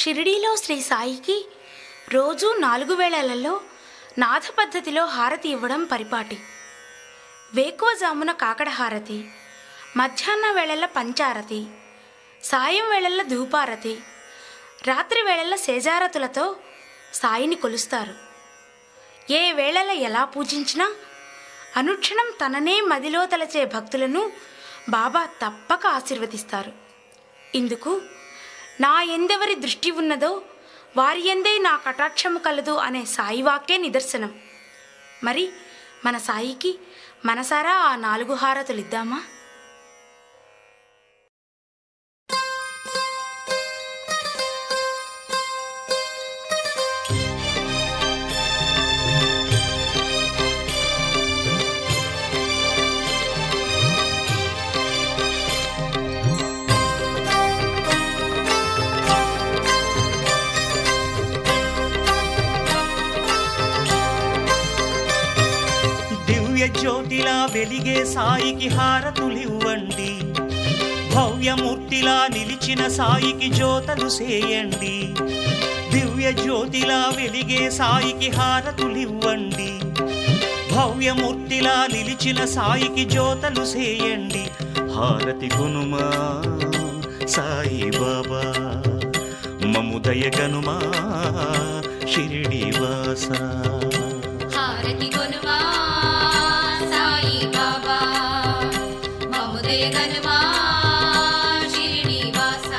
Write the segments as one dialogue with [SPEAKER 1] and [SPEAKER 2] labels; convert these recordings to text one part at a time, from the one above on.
[SPEAKER 1] షిరిడీలో శ్రీ సాయికి రోజు నాలుగు వేళలలో నాథ పద్ధతిలో హారతి ఇవ్వడం పరిపాటి వేకువజామున కాకడ హారతి మధ్యాహ్న వేళల పంచారతి సాయం వేళల ధూపారతి రాత్రి వేళల సేజారతులతో సాయిని కొలుస్తారు ఏ వేళల ఎలా పూజించినా అనుక్షణం తననే మదిలో తలచే భక్తులను బాబా తప్పక ఆశీర్వదిస్తారు ఇందుకు నా ఎందెవరి దృష్టి ఉన్నదో వారి ఎందే నా కటాక్షము కలదు అనే సాయి వాక్యే నిదర్శనం మరి మన సాయికి మనసారా ఆ నాలుగు హారతులు ఇద్దామా
[SPEAKER 2] దివ్య జ్యోతిలా వెలిగే సాయికి హారతులివ్వండి భవ్యమూర్తిలా నిలిచిన సాయికి జ్యోతలు సేయండి దివ్య జ్యోతిలా వెలిగే సాయికి హారతులివ్వండి భవ్యమూర్తిలా నిలిచిన సాయికి జ్యోతలు సేయండి హారతి గునుమా సాయి బాబా మముదయ గనుమా షిరిడి వాసా
[SPEAKER 3] హారతి కొనుమా సాయి బాబా మముదయ గనుమా షిరిడి వాసా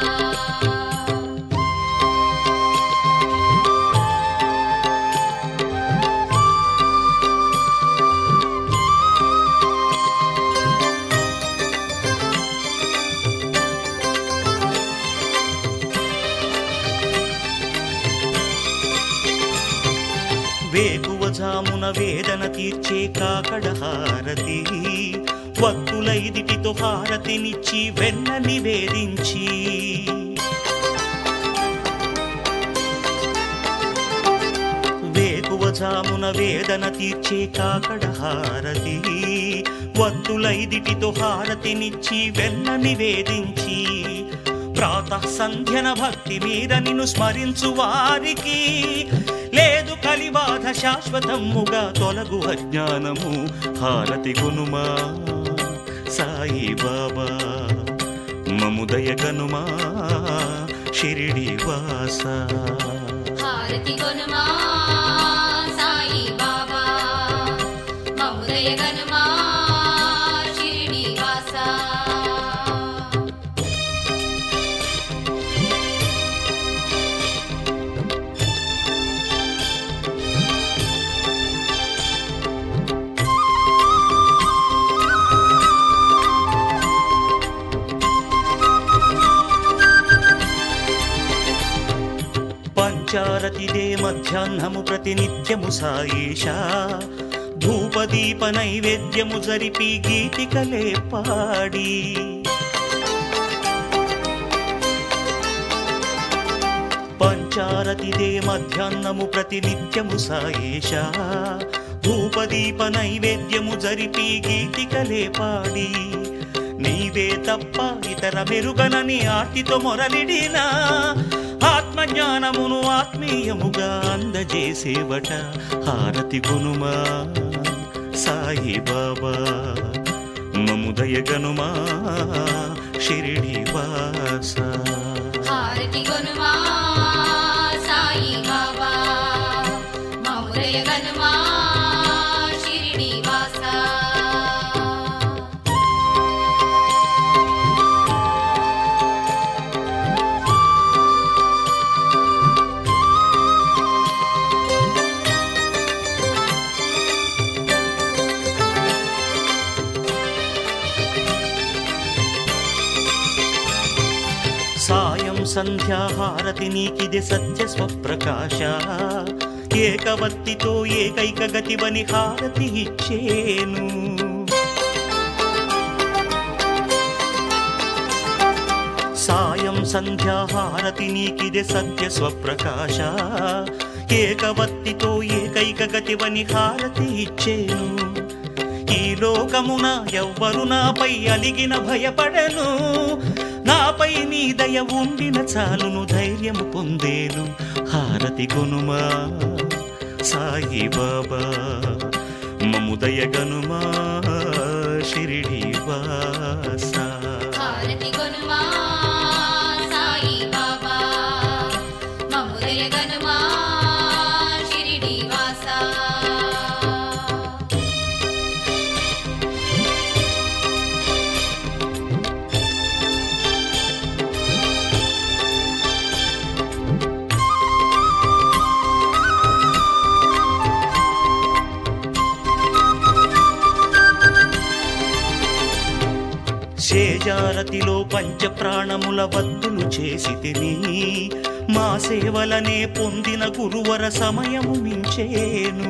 [SPEAKER 2] వేకువజామున వేదన తీర్చే కాకడ హారతి వత్తులైదిటితో హారతినిచ్చి వెన్న నివేదించి వేకువజామున వేదన తీర్చే కాకడ హారతి వత్తులైదిటితో హారతినిచ్చి వెన్న నివేదించి ప్రాతః సంధ్యన భక్తి మీద నిన్ను స్మరించు వారికి లేదు కలిబాధ శాశ్వతముగా తొలగు అజ్ఞానము హారతి గునుమా సాయి బాబా మముదయ గనుమా షిరిడి వాసా
[SPEAKER 3] హారతి కొనుమా సాయి బాబా మముదయ గనుమా షిరిడి వాసా
[SPEAKER 2] పంచారతిదే మధ్యాహ్నము ప్రతినిత్యము సాయేష ధూపదీప నైవేద్యము జరిపి గీతికలే పాడి పంచారతిదే మధ్యాహ్నము ప్రతినిత్యము సాయేష ధూపదీప నైవేద్యము జరిపి గీతికలే పాడి నీవే తప్ప ఇతర మెరుగనని ఆర్తితో మొరలిడినా ఆత్మజ్ఞానమును ఆత్మీయముగా అందజేసేవట హారతి గునుమా సాయి బాబా మముదయ గనుమా షిరిడి వాసా
[SPEAKER 3] హారతి కొనుమా సాయి బాబా మముదయ గనుమా షిరిడి వాసా
[SPEAKER 2] సాయం సంధ్యాహారతి నీకిది సత్య స్వప్రకాశ ఏకవత్తితో ఏకైక గతివని హారతి ఇచ్చేను సాయం సంధ్యాహారతి నీకిది సత్య స్వప్రకాశ ఏకవత్తితో ఏకైక గతివని హారతి ఇచ్చేను ఈ లోకమున ఎవ్వరు నాపై అలిగిన భయపడను నాపై నీ దయ ఉండిన చాలును ధైర్యము పొందేను హారతి కొనుమా సాయి బాబా మము దయగనుమా షిరిడి వాసా
[SPEAKER 3] హారతి గొనుమా సాయి బాబా మముదయ గనుమా షిరిడి వాసా
[SPEAKER 2] శేజారతిలో పంచప్రాణముల వద్దులు చేసి తిని మా సేవలనే పొందిన గురువర సమయము మించేను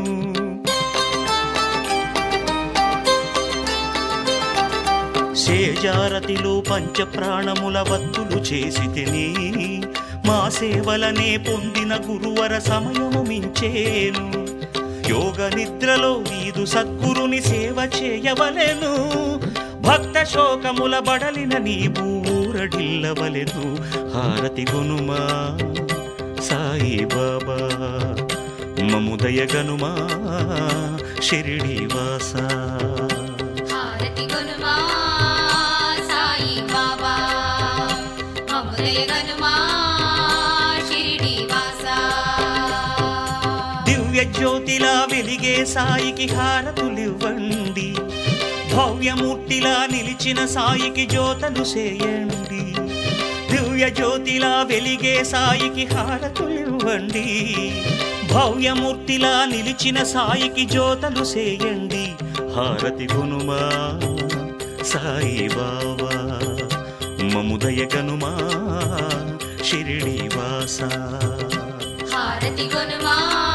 [SPEAKER 2] శేజారతిలో పంచప్రాణముల వద్దులు చేసి తిని మా సేవలనే పొందిన గురువర సమయము మించేను యోగ నిద్రలో నీదు సద్గురుని సేవ చేయవలెను భక్త శోకముల బడలిన నీవు ఊరడిల్లవలెను హారతి గునుమా సాయి బాబా మముదయ గనుమా షిరిడి వాసా
[SPEAKER 3] హారతి గొనుమా సాయి బాబా మముదయ గనుమా షిరిడి వాసా
[SPEAKER 2] దివ్య జ్యోతిలా వెలిగే సాయికి హారతులివ్వండి భవ్యమూర్తిలా నిలిచిన సాయికి జ్యోతలు చేయండి దివ్య జ్యోతిలా వెలిగే సాయికి హారతులివ్వండి భవ్యమూర్తిలా నిలిచిన సాయికి జ్యోతలు చేయండి హారతి గునుమా సాయి బాబా మముదయ గనుమా షిరిడి వాసా
[SPEAKER 3] హారతి గొనుమా